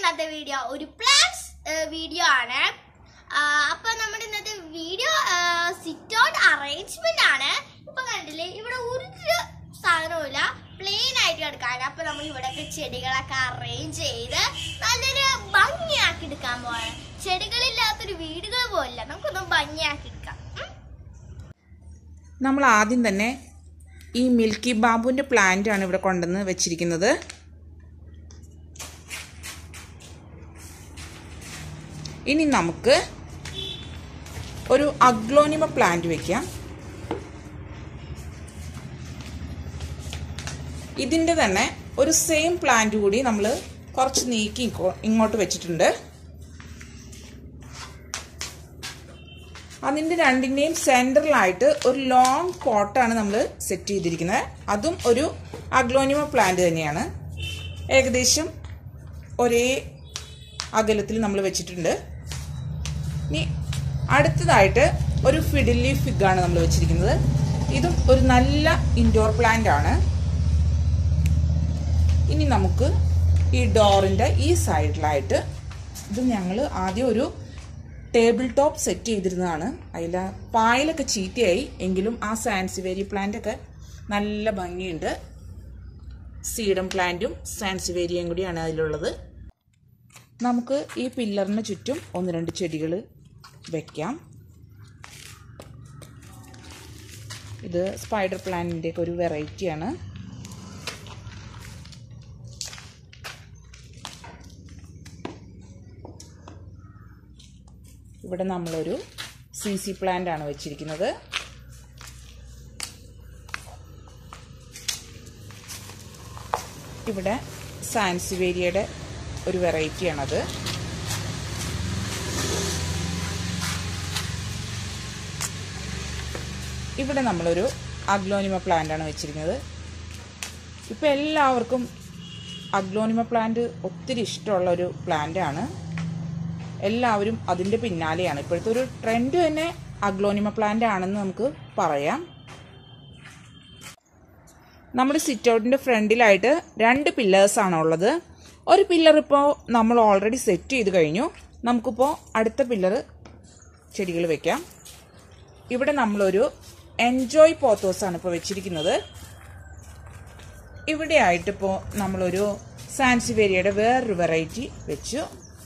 ഇന്നത്തെ വീഡിയോ ഒരു plans video ആണ് ആ, അപ്പൊ നമ്മുടെ ഇന്നത്തെ വീഡിയോ സിറ്റ് ഔട്ട് അറേഞ്ച്മെന്റ് ആണ് ഇപ്പൊ കണ്ടില്ലേ ഇവിടെ ഒരു സാധനവുമില്ല പ്ലെയിൻ ആയിട്ട് കിടക്കാണ് അപ്പൊ നമ്മൾ ഇവിടെയൊക്കെ ചെടികളൊക്കെ അറേഞ്ച് ചെയ്ത് നല്ലൊരു ഭംഗിയാക്കി എടുക്കാൻ പോവാണ് ചെടികളില്ലാത്തൊരു വീടുകൾ പോലില്ല നമുക്കൊന്ന് ഭംഗിയാക്കി എടുക്കാം ഉം. നമ്മൾ ആദ്യം തന്നെ ഈ മിൽക്കി ബാബുവിൻ്റെ പ്ലാന്റ് ആണ് ഇവിടെ കൊണ്ടുവന്ന് വെച്ചിരിക്കുന്നത് ഇനി നമുക്ക് ഒരു അഗ്ലോണിമ പ്ലാന്റ് വെക്കാം ഇതിൻ്റെ തന്നെ ഒരു സെയിം പ്ലാന്റ് കൂടി നമ്മൾ കുറച്ച് നീക്കി ഇങ്ങോ- ഇങ്ങോട്ട് വെച്ചിട്ടുണ്ട് അതിൻ്റെ രണ്ടിൻ്റെയും സെൻറ്ററിലായിട്ട് ഒരു ലോങ് പോട്ടാണ് നമ്മൾ സെറ്റ് ചെയ്തിരിക്കുന്നത് അതും ഒരു അഗ്ലോണിമ പ്ലാന്റ് തന്നെയാണ് ഏകദേശം ഒരേ അകലത്തിൽ നമ്മൾ വെച്ചിട്ടുണ്ട് ഇനി അടുത്തതായിട്ട് ഒരു ഫിഡിലി ഫിഗാണ് നമ്മൾ വെച്ചിരിക്കുന്നത് ഇതും ഒരു നല്ല ഇൻഡോർ പ്ലാന്റ് ആണ് ഇനി നമുക്ക് ഈ ഡോറിൻ്റെ ഈ സൈഡിലായിട്ട് ഇത് ഞങ്ങൾ ആദ്യം ഒരു ടേബിൾ ടോപ്പ് സെറ്റ് ചെയ്തിരുന്നതാണ് അതിൽ പായലൊക്കെ ചീത്തയായി എങ്കിലും ആ സാൻസിവേരി പ്ലാന്റ് ഒക്കെ നല്ല ഭംഗിയുണ്ട് സീഡം പ്ലാന്റും സാൻസിവേരിയയും കൂടിയാണ് അതിലുള്ളത് നമുക്ക് ഈ പില്ലറിന് ചുറ്റും ഒന്ന് രണ്ട് ചെടികൾ വെക്കാം ഇത് സ്പൈഡർ പ്ലാന്റിൻ്റെ ഒക്കെ ഒരു വെറൈറ്റിയാണ് ഇവിടെ നമ്മളൊരു സി സി പ്ലാന്റ് ആണ് വെച്ചിരിക്കുന്നത് ഇവിടെ സാൻസിവേരിയയുടെ ഒരു വെറൈറ്റിയാണത് ഇവിടെ നമ്മളൊരു അഗ്ലോണിമ പ്ലാന്റ് ആണ് വെച്ചിരിക്കുന്നത് ഇപ്പം എല്ലാവർക്കും അഗ്ലോണിമ പ്ലാന്റ് ഒത്തിരി ഇഷ്ടമുള്ള ഒരു പ്ലാന്റ് ആണ് എല്ലാവരും അതിൻ്റെ പിന്നാലെയാണ് ഇപ്പോഴത്തെ ഒരു ട്രെൻഡ് തന്നെ അഗ്ലോണിമ പ്ലാന്റ് ആണെന്ന് നമുക്ക് പറയാം നമ്മുടെ സിറ്റ് ഔട്ടിൻ്റെ ഫ്രണ്ടിലായിട്ട് രണ്ട് പില്ലേഴ്സാണ് ഉള്ളത് ഒരു പില്ലർ ഇപ്പോൾ നമ്മൾ ഓൾറെഡി സെറ്റ് ചെയ്ത് കഴിഞ്ഞു നമുക്കിപ്പോൾ അടുത്ത പില്ലർ ചെടികൾ വെക്കാം ഇവിടെ നമ്മളൊരു എൻജോയ് പോത്തോസാണ് ഇപ്പോൾ വെച്ചിരിക്കുന്നത് ഇവിടെ ആയിട്ടിപ്പോൾ നമ്മളൊരു സാൻസിവേരിയയുടെ വേറൊരു വെറൈറ്റി വെച്ചു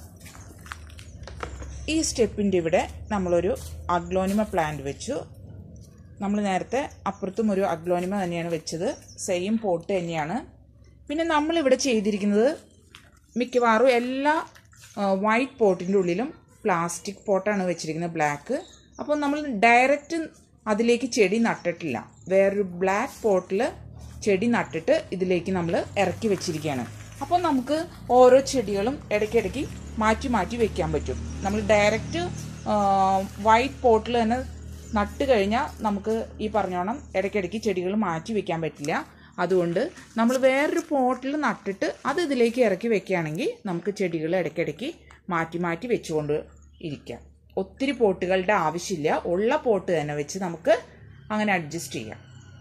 ഈ സ്റ്റെപ്പിൻ്റെ ഇവിടെ നമ്മളൊരു അഗ്ലോണിമ പ്ലാന്റ് വെച്ചു നമ്മൾ നേരത്തെ അപ്പുറത്തും ഒരു അഗ്ലോണിമ തന്നെയാണ് വെച്ചത് സെയിം പോട്ട് തന്നെയാണ് പിന്നെ നമ്മളിവിടെ ചെയ്തിരിക്കുന്നത് മിക്കവാറും എല്ലാ വൈറ്റ് പോട്ടിൻ്റെ ഉള്ളിലും പ്ലാസ്റ്റിക് പോട്ടാണ് വെച്ചിരിക്കുന്നത് ബ്ലാക്ക് അപ്പോൾ നമ്മൾ ഡയറക്റ്റ് അതിലേക്ക് ചെടി നട്ടിട്ടില്ല വേറൊരു ബ്ലാക്ക് പോട്ടിൽ ചെടി നട്ടിട്ട് ഇതിലേക്ക് നമ്മൾ ഇറക്കി വെച്ചിരിക്കുകയാണ് അപ്പോൾ നമുക്ക് ഓരോ ചെടികളും ഇടയ്ക്കിടയ്ക്ക് മാറ്റി മാറ്റി വെക്കാൻ പറ്റും നമ്മൾ ഡയറക്റ്റ് വൈറ്റ് പോട്ടിൽ തന്നെ നട്ട് കഴിഞ്ഞാൽ നമുക്ക് ഈ പറഞ്ഞോണം ഇടയ്ക്കിടയ്ക്ക് ചെടികൾ മാറ്റി വെക്കാൻ പറ്റില്ല അതുകൊണ്ട് നമ്മൾ വേറൊരു പോട്ടിൽ നട്ടിട്ട് അത് ഇതിലേക്ക് ഇറക്കി വെക്കുകയാണെങ്കിൽ നമുക്ക് ചെടികൾ ഇടയ്ക്കിടയ്ക്ക് മാറ്റി മാറ്റി വെച്ചുകൊണ്ട് ഇരിക്കാം ഒത്തിരി പോട്ടുകളുടെ ആവശ്യമില്ല ഉള്ള പോട്ട് തന്നെ വെച്ച് നമുക്ക് അങ്ങനെ അഡ്ജസ്റ്റ് ചെയ്യാം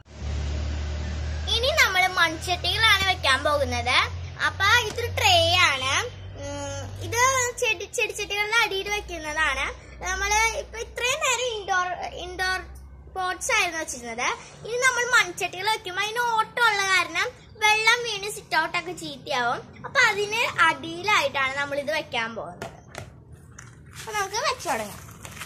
ഇനി നമ്മൾ മൺചട്ടികളാണ് വെക്കാൻ പോകുന്നത് അപ്പൊ ഇതൊരു ട്രേ ആണ് ഉം, ഇത് ചെടി ചെടിച്ചട്ടികളുടെ അടിയിൽ വെക്കുന്നതാണ് നമ്മള് ഇപ്പൊ ഇത്രയും നേരം ഇൻഡോർ ഇൻഡോർ പോട്ട്സ് ആയിരുന്നു വെച്ചിരുന്നത് ഇനി നമ്മൾ മൺചട്ടികൾ വെക്കുമ്പോൾ അതിന് ഓട്ടം ഉള്ള കാരണം വെള്ളം വീണ് സിറ്റ് ഔട്ട് ഒക്കെ ചീത്തയാവും അപ്പൊ അതിന് അടിയിലായിട്ടാണ് നമ്മൾ ഇത് വെക്കാൻ പോകുന്നത് അപ്പൊ നമുക്ക് വെച്ചു തുടങ്ങാം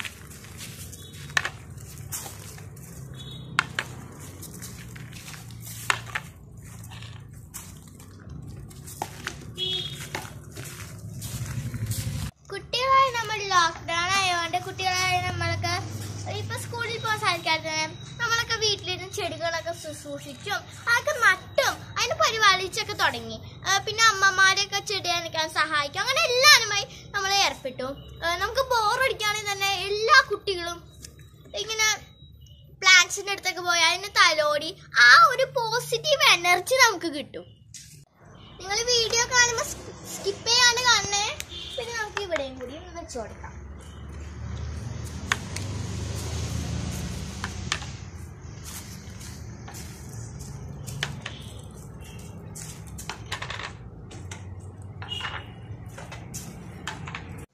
കുട്ടികളായി നമ്മൾ ലോക്ക്ഡൌൺ ആയതുകൊണ്ട് കുട്ടികളായി നമ്മൾക്ക് ഇപ്പൊ സ്കൂളിൽ പോകാൻ സാധിക്കാത്ത നമ്മളൊക്കെ വീട്ടിലിരുന്ന് ചെടികളൊക്കെ ശുശ്രൂഷിച്ചും അതൊക്കെ നട്ടും അതിന് പരിപാലിച്ചൊക്കെ തുടങ്ങി ആ, പിന്നെ അമ്മമാരെയൊക്കെ ചെടി നനയ്ക്കാൻ സഹായിക്കും അങ്ങനെ എല്ലാവരുമായി നമ്മൾ ഏർപ്പെട്ടു ആ, നമുക്ക് ബോറടിക്കുകയാണെങ്കിൽ തന്നെ എല്ലാ കുട്ടികളും ഇങ്ങനെ പ്ലാന്റ്സിന്റെ അടുത്തൊക്കെ പോയി അതിന് തലോടി ആ ഒരു പോസിറ്റീവ് എനർജി നമുക്ക് കിട്ടും നിങ്ങൾ വീഡിയോ കാണുമ്പോൾ സ്കിപ്പ് ചെയ്യാണ്ട് കാണണേ പിന്നെ നമുക്ക് ഇവിടെയും കൂടി ഒന്ന് വെച്ചു കൊടുക്കാം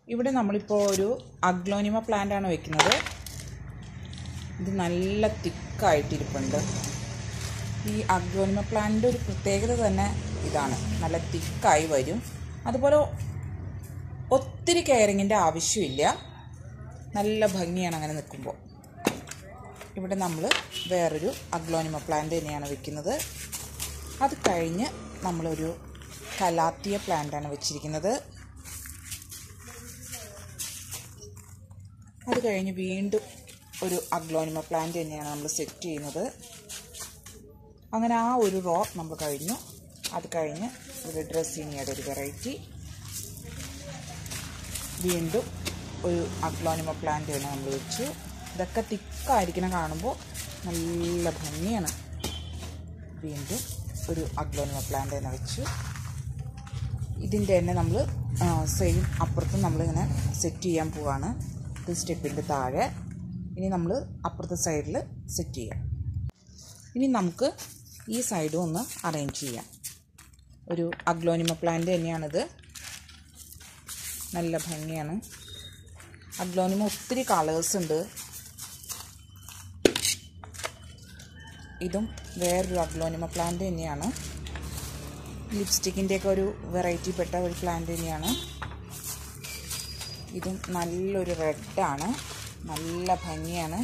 ഇവിടെ നമ്മളിപ്പോൾ ഒരു അഗ്ലോനിമ പ്ലാന്റ് ആണ് വെക്കുന്നത് ഇത് നല്ല തിക്കായിട്ടിരിപ്പുണ്ട് ഈ അഗ്ലോനിമ പ്ലാന്റിൻ്റെ ഒരു പ്രത്യേകത തന്നെ ഇതാണ് നല്ല തിക്കായി വരും അതുപോലെ ഒത്തിരി കെയറിങ്ങിൻ്റെ ആവശ്യമില്ല നല്ല ഭംഗിയാണ് അങ്ങനെ നിൽക്കുമ്പോൾ ഇവിടെ നമ്മൾ വേറൊരു അഗ്ലോനിമ പ്ലാന്റ് തന്നെയാണ് വെക്കുന്നത് അത് കഴിഞ്ഞ് നമ്മളൊരു കലാത്തിയ പ്ലാന്റാണ് വെച്ചിരിക്കുന്നത് അത് കഴിഞ്ഞ് വീണ്ടും ഒരു അഗ്ലോനിമ പ്ലാന്റ് തന്നെയാണ് നമ്മൾ സെറ്റ് ചെയ്യുന്നത് അങ്ങനെ ആ ഒരു റോ നമ്മൾ കഴിഞ്ഞു അത് കഴിഞ്ഞ് ഒരു ഡ്രസ്സിനിയുടെ ഒരു വെറൈറ്റി വീണ്ടും ഒരു അഗ്ലോനിമ പ്ലാന്റ് തന്നെ നമ്മൾ വെച്ചു ഇതൊക്കെ തിക്കായിരിക്കണം കാണുമ്പോൾ നല്ല ഭംഗിയാണ് വീണ്ടും ഒരു അഗ്ലോനിമ പ്ലാന്റ് തന്നെ വെച്ചു ഇതിൻ്റെ തന്നെ നമ്മൾ സെയിം അപ്പുറത്തും നമ്മളിങ്ങനെ സെറ്റ് ചെയ്യാൻ പോവാണ് ഇത് സ്റ്റെപ്പിൻ്റെ താഴെ ഇനി നമ്മൾ അപ്പുറത്തെ സൈഡിൽ സെറ്റ് ചെയ്യാം ഇനി നമുക്ക് ഈ സൈഡും ഒന്ന് അറേഞ്ച് ചെയ്യാം ഒരു അഗ്ലോനിമ പ്ലാന്റ് തന്നെയാണിത് നല്ല ഭംഗിയാണ് അഗ്ലോനിമ ഒത്തിരി കളേഴ്സ് ഉണ്ട് ഇതും വേറൊരു അഗ്ലോനിമ പ്ലാന്റ് തന്നെയാണ് ലിപ്സ്റ്റിക്കിൻ്റെയൊക്കെ ഒരു വെറൈറ്റി പെട്ട ഒരു പ്ലാന്റ് തന്നെയാണ് ഇതും നല്ലൊരു റെഡാണ് നല്ല ഭംഗിയാണ്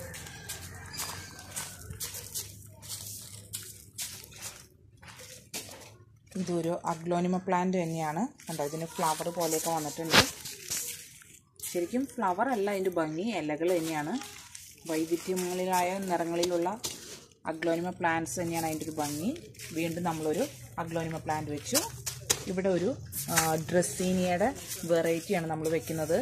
ഇതൊരു അഗ്ലോനിമ പ്ലാന്റ് തന്നെയാണ് കണ്ടോ ഇതിന് ഫ്ലവർ പോലെയൊക്കെ വന്നിട്ടുണ്ട് ശരിക്കും ഫ്ലവർ അല്ല അതിൻ്റെ ഭംഗി ഇലകൾ തന്നെയാണ് വൈവിധ്യങ്ങളിലായ നിറങ്ങളിലുള്ള അഗ്ലോനിമ പ്ലാന്റ്സ് തന്നെയാണ് അതിൻ്റെ ഒരു ഭംഗി വീണ്ടും നമ്മളൊരു അഗ്ലോനിമ പ്ലാന്റ് വെച്ചു ഇവിടെ ഒരു ഡ്രസ്സീനിയയുടെ വെറൈറ്റിയാണ് നമ്മൾ വെക്കുന്നത്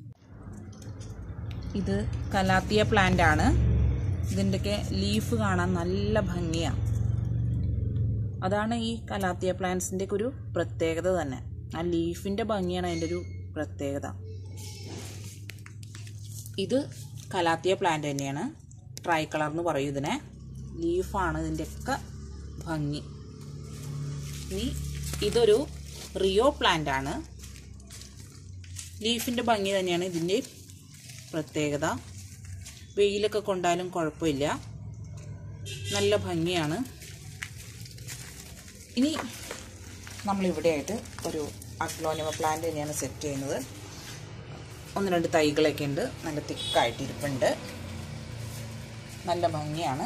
ഇത് കലാത്തിയ പ്ലാന്റ് ആണ് ഇതിൻ്റെയൊക്കെ ലീഫ് കാണാൻ നല്ല ഭംഗിയാണ് അതാണ് ഈ കലാത്തിയ പ്ലാന്റ്സിൻ്റെ ഒരു പ്രത്യേകത തന്നെ ആ ലീഫിൻ്റെ ഭംഗിയാണ് അതിൻ്റെ ഒരു പ്രത്യേകത ഇത് കലാത്തിയ പ്ലാന്റ് തന്നെയാണ് ട്രൈ കളർ എന്ന് പറയും ഇതിനെ ലീഫാണ് ഇതിൻ്റെയൊക്കെ ഭംഗി ഇനി ഇതൊരു റിയോ പ്ലാന്റ് ആണ് ലീഫിൻ്റെ ഭംഗി തന്നെയാണ് ഇതിൻ്റെ പ്രത്യേകത വെയിലൊക്കെ കൊണ്ടാലും കുഴപ്പമില്ല നല്ല ഭംഗിയാണ് ഇനി നമ്മളിവിടെയായിട്ട് ഒരു അഗ്ലോനിമ പ്ലാന്റ് തന്നെയാണ് സെറ്റ് ചെയ്യുന്നത് ഒന്ന് രണ്ട് തൈകളൊക്കെ ഉണ്ട് നല്ല തിക്കായിട്ട് ഇരിപ്പുണ്ട് നല്ല ഭംഗിയാണ്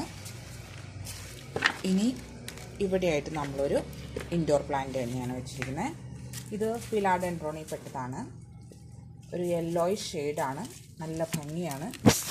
ഇനി ഇവിടെയായിട്ട് നമ്മളൊരു ഇൻഡോർ പ്ലാന്റ് തന്നെയാണ് വെച്ചിരിക്കുന്നത് ഇത് ഫിലാഡെൻഡ്രോണിൽ പെട്ടതാണ് ഒരു യെല്ലോയ് ഷെയ്ഡാണ് നല്ല ഭംഗിയാണ്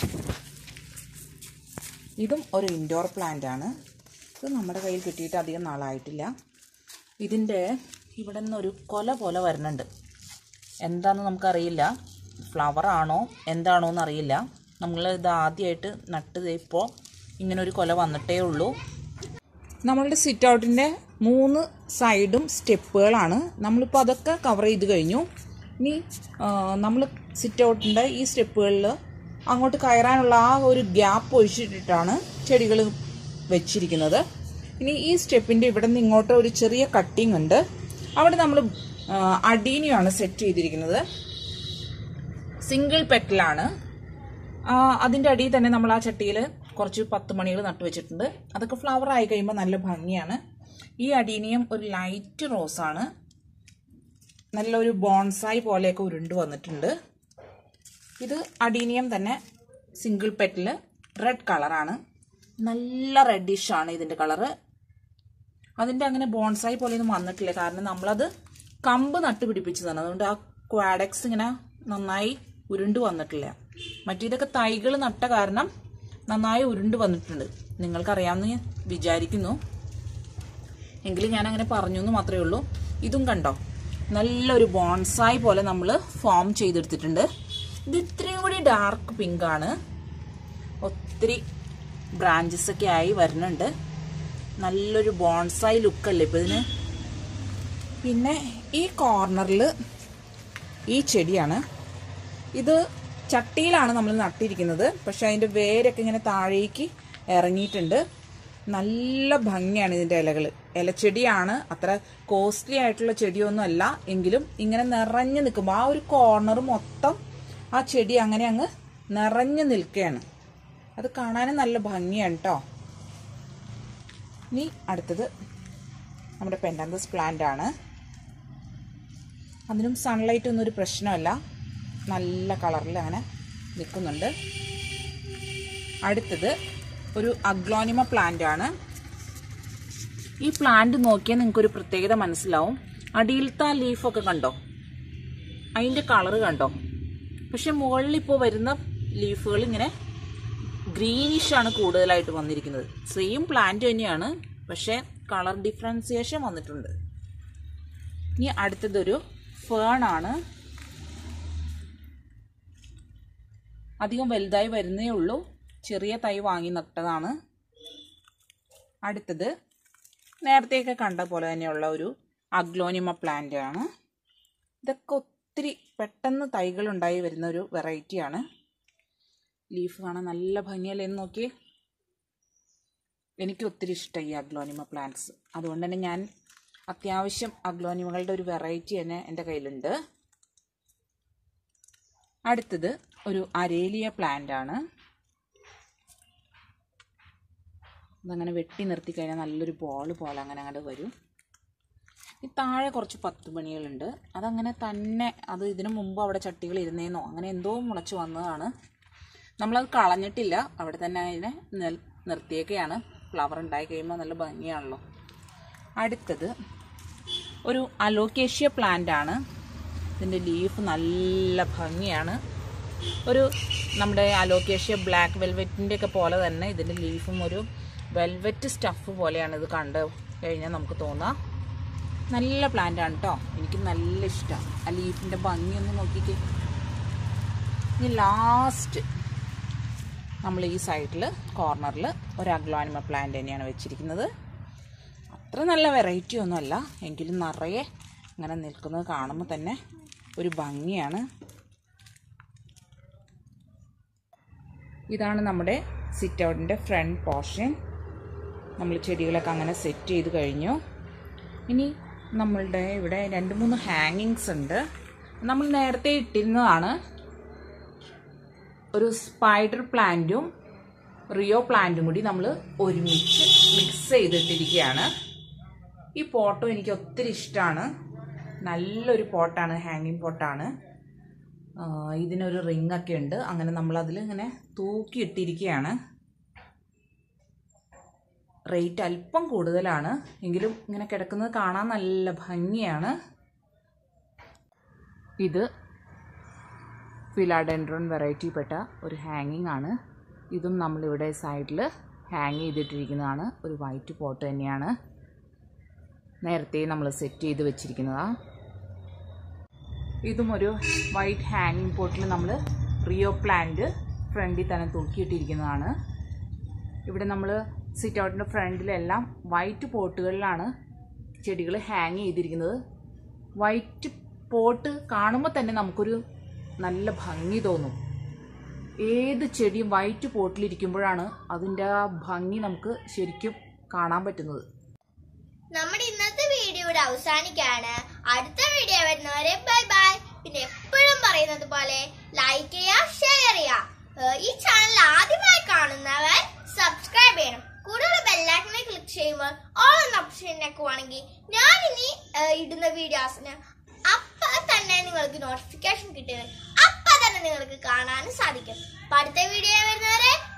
ഇതും ഒരു ഇൻഡോർ പ്ലാന്റ് ആണ് ഇത് നമ്മുടെ കയ്യിൽ കിട്ടിയിട്ട് അധികം നാളായിട്ടില്ല ഇതിൻ്റെ ഇവിടെ നിന്നൊരു കൊല പോലെ വരുന്നുണ്ട് എന്താണെന്ന് നമുക്കറിയില്ല ഫ്ലവർ ആണോ എന്താണോ എന്നറിയില്ല നമ്മൾ ഇത് ആദ്യമായിട്ട് നട്ട് ഇപ്പോൾ ഇങ്ങനെ ഒരു കൊല വന്നിട്ടേ ഉള്ളൂ നമ്മളുടെ സിറ്റ് ഔട്ടിൻ്റെ മൂന്ന് സൈഡും സ്റ്റെപ്പുകളാണ് നമ്മളിപ്പോൾ അതൊക്കെ കവർ ചെയ്ത് കഴിഞ്ഞു ഇനി നമ്മൾ സിറ്റ് ഔട്ടിൻ്റെ ഈ സ്റ്റെപ്പുകളിൽ അങ്ങോട്ട് കയറാനുള്ള ആ ഒരു ഗ്യാപ്പ് ഒഴിച്ചിട്ടിട്ടാണ് ചെടികൾ വെച്ചിരിക്കുന്നത് ഇനി ഈ സ്റ്റെപ്പിൻ്റെ ഇവിടെ നിന്ന് ഇങ്ങോട്ട് ഒരു ചെറിയ കട്ടിങ് ഉണ്ട് അവിടെ നമ്മൾ അടീനിയാണ് സെറ്റ് ചെയ്തിരിക്കുന്നത് സിംഗിൾ പെറ്റലാണ് അതിൻ്റെ അടിയിൽ തന്നെ നമ്മൾ ആ ചട്ടിയിൽ കുറച്ച് പത്ത് മണികൾ നട്ടു വെച്ചിട്ടുണ്ട് അതൊക്കെ ഫ്ലവർ ആയി കഴിയുമ്പോൾ നല്ല ഭംഗിയാണ് ഈ അടീനിയം ഒരു ലൈറ്റ് റോസാണ് നല്ലൊരു ബോൺസായി പോലെയൊക്കെ ഉരുണ്ട് വന്നിട്ടുണ്ട് ഇത് അടീനിയം തന്നെ സിംഗിൾ പെറ്റിൽ റെഡ് കളറാണ് നല്ല റെഡിഷ് ആണ് ഇതിൻ്റെ കളറ് അതിൻ്റെ അങ്ങനെ ബോൺസായി പോലെയൊന്നും വന്നിട്ടില്ല കാരണം നമ്മളത് കമ്പ് നട്ട് പിടിപ്പിച്ചതാണ് അതുകൊണ്ട് ആ ക്വാഡക്സ് ഇങ്ങനെ നന്നായി ഉരുണ്ട് വന്നിട്ടില്ല മറ്റേതൊക്കെ തൈകൾ നട്ട കാരണം നന്നായി ഉരുണ്ട് വന്നിട്ടുണ്ട് നിങ്ങൾക്കറിയാമെന്ന് ഞാൻ വിചാരിക്കുന്നു എങ്കിലും ഞാൻ അങ്ങനെ പറഞ്ഞു എന്ന് മാത്രമേ ഉള്ളൂ ഇതും കണ്ടോ നല്ലൊരു ബോൺസായി പോലെ നമ്മൾ ഫോം ചെയ്തെടുത്തിട്ടുണ്ട് ഇത് ഇത്രയും കൂടി ഡാർക്ക് പിങ്ക് ആണ് ഒത്തിരി ബ്രാഞ്ചസ് ഒക്കെ ആയി വരുന്നുണ്ട് നല്ലൊരു ബോൺസായി ലുക്കല്ലേ ഇപ്പം ഇതിന് പിന്നെ ഈ കോർണറിൽ ഈ ചെടിയാണ് ഇത് ചട്ടിയിലാണ് നമ്മൾ നട്ടിരിക്കുന്നത് പക്ഷെ അതിൻ്റെ വേരൊക്കെ ഇങ്ങനെ താഴേക്ക് ഇറങ്ങിയിട്ടുണ്ട് നല്ല ഭംഗിയാണ് ഇതിൻ്റെ ഇലകൾ ഇലച്ചെടിയാണ് അത്ര കോസ്റ്റ്ലി ആയിട്ടുള്ള ചെടിയൊന്നും അല്ല എങ്കിലും ഇങ്ങനെ നിറഞ്ഞു നിൽക്കുമ്പോൾ ആ ഒരു കോർണർ മൊത്തം ആ ചെടി അങ്ങനെ അങ്ങ് നിറഞ്ഞു നിൽക്കുകയാണ് അത് കാണാനും നല്ല ഭംഗിയാണ് കേട്ടോ ഇനി അടുത്തത് നമ്മുടെ പെൻഡാന്തസ് പ്ലാന്റ് ആണ് അതിനും സൺലൈറ്റ് ഒന്നും ഒരു പ്രശ്നമല്ല നല്ല കളറിൽ അങ്ങനെ നിൽക്കുന്നുണ്ട് അടുത്തത് ഒരു അഗ്ലോണിമ പ്ലാന്റ് ആണ് ഈ പ്ലാന്റ് നോക്കിയാൽ നിങ്ങൾക്കൊരു പ്രത്യേകത മനസ്സിലാവും അടിയിലത്തെ ആ ലീഫൊക്കെ കണ്ടോ അതിൻ്റെ കളറ് കണ്ടോ പക്ഷെ മുകളിൽ ഇപ്പോൾ വരുന്ന ലീഫുകൾ ഇങ്ങനെ ഗ്രീനിഷ് ആണ് കൂടുതലായിട്ട് വന്നിരിക്കുന്നത് സെയിം പ്ലാന്റ് തന്നെയാണ് പക്ഷേ കളർ ഡിഫറൻസിയേഷൻ വന്നിട്ടുണ്ട് ഇനി അടുത്തതൊരു ഫേൺ ആണ് അധികം വലുതായി വരുന്നേ ഉള്ളൂ ചെറിയ തൈ വാങ്ങി നട്ടതാണ് അടുത്തത് നേരത്തെയൊക്കെ കണ്ട പോലെ തന്നെയുള്ള ഒരു അഗ്ലോനിമ പ്ലാന്റ് ആണ് ഇതൊക്കെ ഒത്തിരി പെട്ടെന്ന് തൈകൾ ഉണ്ടായി വരുന്ന ഒരു വെറൈറ്റിയാണ് ലീഫ് കാണാൻ നല്ല ഭംഗിയല്ലേ എന്ന് നോക്കിയേ എനിക്ക് ഒത്തിരി ഇഷ്ടമായി ഈ അഗ്ലോനിമ പ്ലാന്റ്സ് അതുകൊണ്ട് തന്നെ ഞാൻ അത്യാവശ്യം അഗ്ലോനിമകളുടെ ഒരു വെറൈറ്റി തന്നെ എൻ്റെ കയ്യിലുണ്ട് അടുത്തത് ഒരു അരേലിയ പ്ലാന്റ് ആണ് അതങ്ങനെ വെട്ടി നിർത്തി കഴിഞ്ഞാൽ നല്ലൊരു ബോൾ പോലെ അങ്ങനെ അങ്ങോട്ട് വരും ഈ താഴെ കുറച്ച് പത്ത് മണികളുണ്ട് അതങ്ങനെ തന്നെ അത് ഇതിനു മുമ്പ് അവിടെ ചട്ടികൾ ഇരുന്നേന്നോ അങ്ങനെ എന്തോ മുളച്ച് വന്നതാണ് നമ്മളത് കളഞ്ഞിട്ടില്ല അവിടെ തന്നെ അതിനെ നിൽ നിർത്തിയൊക്കെയാണ് ഫ്ലവർ ഉണ്ടായി കഴിയുമ്പോൾ നല്ല ഭംഗിയാണല്ലോ അടുത്തത് ഒരു അലോക്കേഷ്യ പ്ലാന്റ് ആണ് ഇതിൻ്റെ ലീഫ് നല്ല ഭംഗിയാണ് ഒരു നമ്മുടെ അലോക്കേഷ്യ ബ്ലാക്ക് വെൽവെറ്റിൻ്റെ ഒക്കെ പോലെ തന്നെ ഇതിൻ്റെ ലീഫും ഒരു വെൽവെറ്റ് സ്റ്റഫ് പോലെയാണ് ഇത് കണ്ട് കഴിഞ്ഞാൽ നമുക്ക് തോന്നാം നല്ല പ്ലാന്റ് ആണ് കേട്ടോ എനിക്ക് നല്ല ഇഷ്ടമാണ് ആ ലീഫിൻ്റെ ഭംഗിയൊന്ന് നോക്കിക്കേ ഇനി ലാസ്റ്റ് നമ്മൾ ഈ സൈഡിൽ കോർണറിൽ ഒരു അഗ്ലോനിമ പ്ലാന്റ് തന്നെയാണ് വെച്ചിരിക്കുന്നത് അത്ര നല്ല വെറൈറ്റി ഒന്നുമല്ല എങ്കിലും നിറയെ ഇങ്ങനെ നിൽക്കുന്നത് കാണുമ്പോൾ തന്നെ ഒരു ഭംഗിയാണ് ഇതാണ് നമ്മുടെ സിറ്റ് ഔട്ടിൻ്റെ ഫ്രണ്ട് പോർഷൻ നമ്മൾ ചെടികളൊക്കെ അങ്ങനെ സെറ്റ് ചെയ്ത് കഴിഞ്ഞു ഇനി നമ്മളുടെ ഇവിടെ രണ്ട് മൂന്ന് ഹാങ്ങിങ്സ് ഉണ്ട് നമ്മൾ നേരത്തെ ഇട്ടിരുന്നതാണ് ഒരു സ്പൈഡർ പ്ലാന്റും റിയോ പ്ലാന്റും കൂടി നമ്മൾ ഒരുമിച്ച് മിക്സ് ചെയ്തിട്ടിരിക്കുകയാണ് ഈ പോട്ടും എനിക്ക് ഒത്തിരി ഇഷ്ടമാണ് നല്ലൊരു പോട്ടാണ് ഹാങ്ങിങ് പോട്ടാണ് ഇതിനൊരു റിംഗ് ഒക്കെ ഉണ്ട് അങ്ങനെ നമ്മൾ അതിൽ ഇങ്ങനെ തൂക്കിയിട്ടിരിക്കുകയാണ് റേറ്റ് അല്പം കൂടുതലാണ് എങ്കിലും ഇങ്ങനെ കിടക്കുന്നത് കാണാൻ നല്ല ഭംഗിയാണ് ഇത് ഫിലാഡെൻഡ്രോൺ വെറൈറ്റിപ്പെട്ട ഒരു ഹാങ്ങിങ് ആണ് ഇതും നമ്മളിവിടെ സൈഡിൽ ഹാങ് ചെയ്തിട്ടിരിക്കുന്നതാണ് ഒരു വൈറ്റ് പോട്ട് തന്നെയാണ് നേരത്തെ നമ്മൾ സെറ്റ് ചെയ്ത് വെച്ചിരിക്കുന്നതാണ് ഇതും ഒരു വൈറ്റ് ഹാങ്ങിങ് പോട്ടിൽ നമ്മൾ റിയോ പ്ലാന്റ് ഫ്രണ്ടിൽ തന്നെ തൂക്കിയിട്ടിരിക്കുന്നതാണ് ഇവിടെ നമ്മൾ സിറ്റ് ഔട്ടിൻ്റെ ഫ്രണ്ടിലെല്ലാം വൈറ്റ് പോട്ടുകളിലാണ് ചെടികൾ ഹാങ് ചെയ്തിരിക്കുന്നത് വൈറ്റ് പോട്ട് കാണുമ്പോൾ തന്നെ നമുക്കൊരു നല്ല ഭംഗി തോന്നും ഏത് ചെടിയും വൈറ്റ് പോട്ടിലിരിക്കുമ്പോഴാണ് അതിൻ്റെ ആ ഭംഗി നമുക്ക് ശരിക്കും കാണാൻ പറ്റുന്നത് നമ്മുടെ ഇന്നത്തെ വീഡിയോ ഇവിടെ അവസാനിക്കാണ് അടുത്ത വീഡിയോ വരുന്നവരെ ബൈ ബൈ പിന്നെ എപ്പോഴും പറയുന്നത് പോലെ ലൈക്ക് ചെയ്യുക ഷെയർ ചെയ്യുക ഏഹ് ഈ ചാനൽ ആദ്യമായി കാണുന്നവർ സബ്സ്ക്രൈബ് ചെയ്യണം കൂടുതൽ ബെല്ലൈക്കനെ ക്ലിക്ക് ചെയ്യുമ്പോൾ ഓൾ എന്ന ഓപ്ഷൻ ആണെങ്കിൽ ഞാൻ ഇനി ഏഹ് ഇടുന്ന വീഡിയോസിന് അപ്പൊ തന്നെ നിങ്ങൾക്ക് നോട്ടിഫിക്കേഷൻ കിട്ടുക അപ്പൊ തന്നെ നിങ്ങൾക്ക് കാണാനും സാധിക്കും അപ്പൊ അടുത്ത വീഡിയോ വരുന്നവരെ